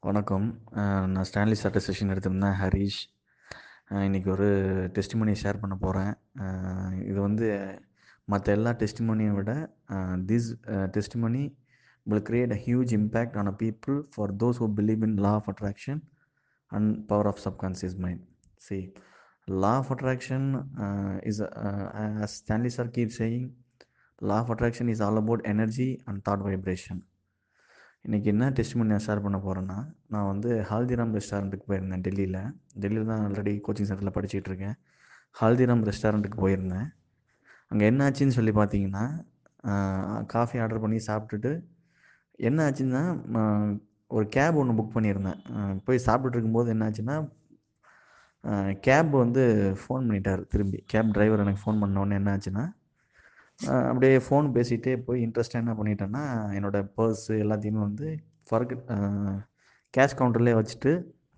வணக்கம் அஹ் நான் ஸ்டான்லி சார்ட்ட செஷன் எடுத்திருந்தேன் ஹரிஷ் அஹ் இன்னைக்கு ஒரு டெஸ்டிமனி ஷேர் பண்ண போகிறேன் இது வந்து மற்ற எல்லா டெஸ்டிமனியை விட this testimony will create a huge impact on a people for those who believe in law of attraction and power of subconscious mind see law of attraction uh, is uh, as stanley sir keeps saying law of attraction is all about energy and thought vibration இன்றைக்கி என்ன test பண்ணி நான் share பண்ண போகிறேன்னா நான் வந்து ஹால்திராம் ரெஸ்டாரண்ட்டுக்கு போயிருந்தேன் டெல்லியில் டெல்லியில் தான் ஆல்ரெடி கோச்சிங் சென்டரில் படிச்சுட்டு இருக்கேன் ஹால்திராம் ரெஸ்டாரண்ட்டுக்கு போயிருந்தேன் அங்கே என்ன ஆச்சுன்னு சொல்லி பார்த்தீங்கன்னா காஃபி ஆர்டர் பண்ணி சாப்பிட்டுட்டு என்ன ஆச்சுன்னா ம- ஒரு கேப் ஒன்று புக் பண்ணியிருந்தேன் அஹ் போய் சாப்பிட்டுட்டு இருக்கும்போது என்ன ஆச்சுன்னா கேப் வந்து ஃபோன் பண்ணிட்டார் திரும்பி கேப் டிரைவர் எனக்கு ஃபோன் உடனே என்ன ஆச்சுன்னா அஹ் அப்படியே ஃபோன் பேசிகிட்டே போய் இன்ட்ரெஸ்ட்டாக என்ன பண்ணிட்டேன்னா என்னோட பர்ஸு எல்லாத்தையுமே வந்து ஃபர்க் கேஷ் கவுண்டர்லேயே வச்சுட்டு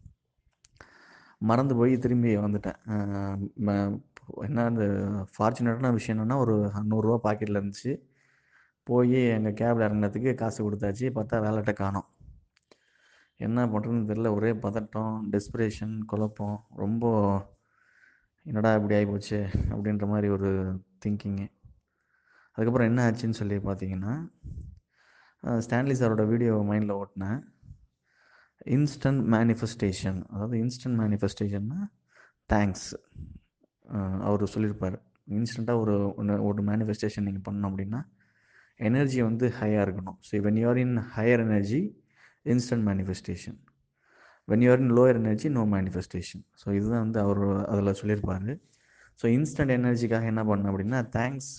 மறந்து போய் திரும்பி வந்துட்டேன் அஹ் ம- என்ன அந்த ஃபார்ச்சுனேட்டான விஷயம் என்னென்னா ஒரு நூறுரூவா பாக்கெட்டில் இருந்துச்சு போய் எங்கள் கேபில் இறங்கினதுக்கு காசு கொடுத்தாச்சு பார்த்தா வேலைட்ட காணோம் என்ன பண்ணுறதுன்னு தெரில ஒரே பதட்டம் டெஸ்பிரேஷன் குழப்பம் ரொம்ப என்னடா இப்படி ஆகிப்போச்சு அப்படின்ற மாதிரி ஒரு திங்கிங்கு அதுக்கப்புறம் என்ன ஆச்சுன்னு சொல்லி பார்த்தீங்கன்னா அஹ் ஸ்டான்லி சாரோட வீடியோ மைண்டில் ஓட்டினேன் இன்ஸ்டன்ட் மேனிஃபெஸ்டேஷன் அதாவது இன்ஸ்டன்ட் மேனிஃபெஸ்டேஷன்னா தேங்க்ஸ் அவர் சொல்லியிருப்பார் இன்ஸ்டண்ட்டாக ஒரு ஒன்று ஒரு மேனிஃபெஸ்டேஷன் நீங்கள் பண்ணோம் அப்படின்னா எனர்ஜி வந்து ஹையாக இருக்கணும் so when you're in higher energy instant manifestation when you're in lower energy no manifestation so இதுதான் வந்து அவர் அதில் சொல்லியிருப்பார் ஸோ இன்ஸ்டன்ட் எனர்ஜிக்காக என்ன பண்ணேன் அப்படின்னா தேங்க்ஸ்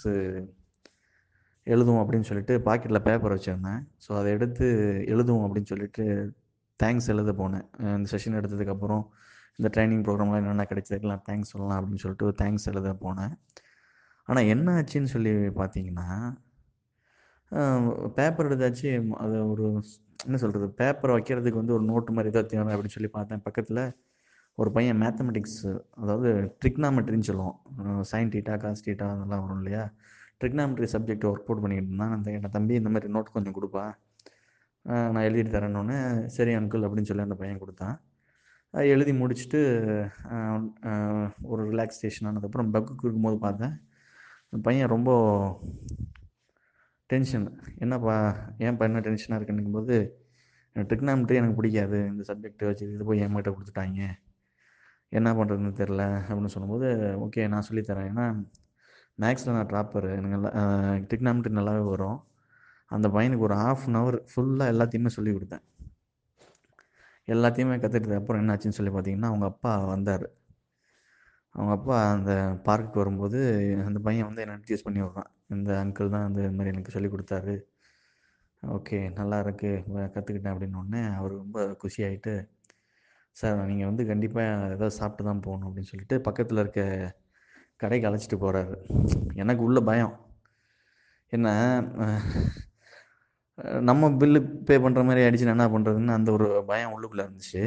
எழுதுவோம் அப்படின்னு சொல்லிட்டு பாக்கெட்டில் பேப்பர் வச்சுருந்தேன் ஸோ அதை எடுத்து எழுதுவோம் அப்படின்னு சொல்லிட்டு தேங்க்ஸ் எழுத போனேன் அஹ் இந்த செஷன் எடுத்ததுக்கப்புறம் இந்த ட்ரைனிங் ப்ரோக்ராம்லாம் என்னென்ன கிடைச்சதுக்கெல்லாம் தேங்க்ஸ் சொல்லலாம் அப்படின்னு சொல்லிட்டு தேங்க்ஸ் எழுத போனேன் ஆனால் என்ன ஆச்சுன்னு சொல்லி பார்த்தீங்கன்னா பேப்பர் எடுத்தாச்சு அது ஒரு என்ன சொல்கிறது பேப்பர் வைக்கிறதுக்கு வந்து ஒரு நோட்டு மாதிரி ஏதோ தேவை அப்படின்னு சொல்லி பார்த்தேன் பக்கத்தில் ஒரு பையன் மேத்தமெட்டிக்ஸ் அதாவது ட்ரிக்னாமெட்ரின்னு சொல்லுவோம் சைன் டீட்டா காஸ் டீட்டா அதெல்லாம் வரும் இல்லையா ட்ரிக்னாமெட்ரி சப்ஜெக்ட் ஒர்க் அவுட் பண்ணிக்கிட்டு இருந்தான் அந்த கேட்டேன் தம்பி இந்த மாதிரி நோட் கொஞ்சம் கொடுப்பா அஹ் நான் எழுதிட்டு தரேன்னொன்னே சரி அங்கிள் அப்படின்னு சொல்லி அந்த பையன் கொடுத்தான் அஹ் எழுதி முடிச்சுட்டு அஹ் அஹ் ஒரு ரிலாக்ஸேஷன் ஆனதுக்கப்புறம் பக்குக்கு இருக்கும்போது பார்த்தேன் அந்த பையன் ரொம்ப டென்ஷன் என்னப்பா ஏன்ப்பா என்ன டென்ஷனாக இருக்குன்னும் போது ட்ரிக்னாமெட்ரி எனக்கு பிடிக்காது இந்த சப்ஜெக்ட் வச்சு இது போய் என்கிட்ட கொடுத்துட்டாங்க என்ன பண்ணுறதுன்னு தெரில அப்படின்னு சொல்லும்போது ஓகே நான் சொல்லித்தரேன் ஏன்னா மேக்ஸில் நான் ட்ராப்பர் எனக்கு நல்லா ட்ரிக்னாமெட்ரி நல்லாவே வரும் அந்த பையனுக்கு ஒரு ஆஃப் அன் ஹவர் ஃபுல்லாக எல்லாத்தையுமே சொல்லி கொடுத்தேன் எல்லாத்தையுமே கற்றுக்கிட்டது அப்புறம் என்னாச்சுன்னு சொல்லி பார்த்தீங்கன்னா அவங்க அப்பா வந்தார் அவங்க அப்பா அந்த பார்க்குக்கு வரும்போது அந்த பையன் வந்து என்னை இன்ட்ரடியூஸ் பண்ணி விட்றான் இந்த அங்கிள் தான் வந்து இந்த மாதிரி எனக்கு சொல்லி கொடுத்தாரு ஓகே நல்லா இருக்கு கற்றுக்கிட்டேன் அப்படின்னோடனே அவர் ரொம்ப குஷியாயிட்டு சார் நீங்கள் வந்து கண்டிப்பாக ஏதாவது சாப்பிட்டு தான் போகணும் அப்படின்னு சொல்லிட்டு பக்கத்தில் இருக்க கடைக்கு அழைச்சிட்டு போகிறாரு எனக்கு உள்ள பயம் என்ன அஹ், நம்ம பில்லு பே பண்ணுற மாதிரி ஆயிடுச்சுன்னா என்ன பண்ணுறதுன்னு அந்த ஒரு பயம் உள்ளுக்குள்ளே இருந்துச்சு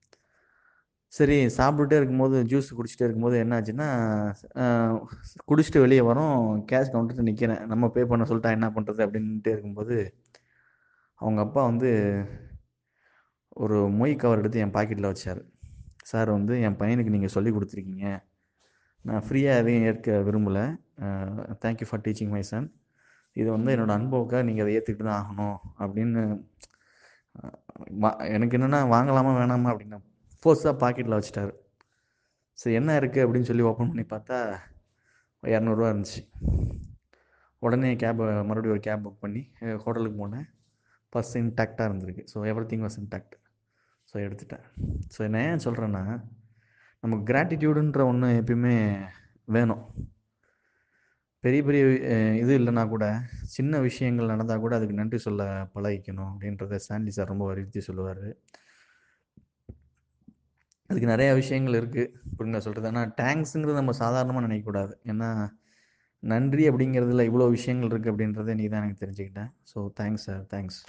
சரி சாப்பிட்டுட்டே இருக்கும்போது ஜூஸ் குடிச்சிட்டே இருக்கும்போது என்ன ஆச்சுன்னா அஹ், குடிச்சிட்டு வெளியே வரோம் கேஷ் கவுண்டர்ட்டு நிற்கிறேன் நம்ம பே பண்ண சொல்லிட்டா என்ன பண்ணுறது அப்படின்ட்டு இருக்கும்போது அவங்க அப்பா வந்து ஒரு மொய் கவர் எடுத்து என் பாக்கெட்டில் வச்சார் சார் வந்து என் பையனுக்கு நீங்கள் சொல்லி கொடுத்துருக்கீங்க நான் ஃப்ரீயாக எதையும் ஏற்க விரும்பலை thank you for teaching my son இது வந்து என்னோடய அனுபவக்காக நீங்கள் அதை ஏற்றுக்கிட்டு தான் ஆகணும் அப்படின்னு அஹ், வா- எனக்கு என்னென்னா வாங்கலாமா வேணாமா அப்படின்னு ஃபோர்ஸாக பாக்கெட்டில் வச்சுட்டாரு சரி என்ன இருக்குது அப்படின்னு சொல்லி ஓப்பன் பண்ணி பார்த்தா இரநூறுவா இருந்துச்சு உடனே கேப் மறுபடியும் ஒரு கேப் புக் பண்ணி ஹோட்டலுக்கு போனேன் பர்ஸ் இன்டாக்டாக இருந்திருக்கு so everything was intact so எடுத்துட்டேன் ஸோ நான் ஏன் சொல்கிறேன்னா நமக்கு கிராட்டிடியூடுன்ற ஒன்று எப்பயுமே வேணும் பெரிய பெரிய அஹ், இது இல்லைன்னா கூட சின்ன விஷயங்கள் நடந்தால் கூட அதுக்கு நன்றி சொல்ல பழகிக்கணும் அப்படின்றத சாண்டி சார் ரொம்ப வலியுறுத்தி சொல்லுவார் அதுக்கு நிறைய விஷயங்கள் இருக்குது அப்படின்னு நான் சொல்கிறது ஆனால் டேங்க்ஸுங்கிறது நம்ம சாதாரணமாக நினைக்கக்கூடாது ஏன்னா நன்றி அப்படிங்கிறதுல இவ்வளோ விஷயங்கள் இருக்குது அப்படின்றத நீ தான் எனக்கு தெரிஞ்சுக்கிட்டேன் ஸோ தேங்க்ஸ் சார் தேங்க்ஸ்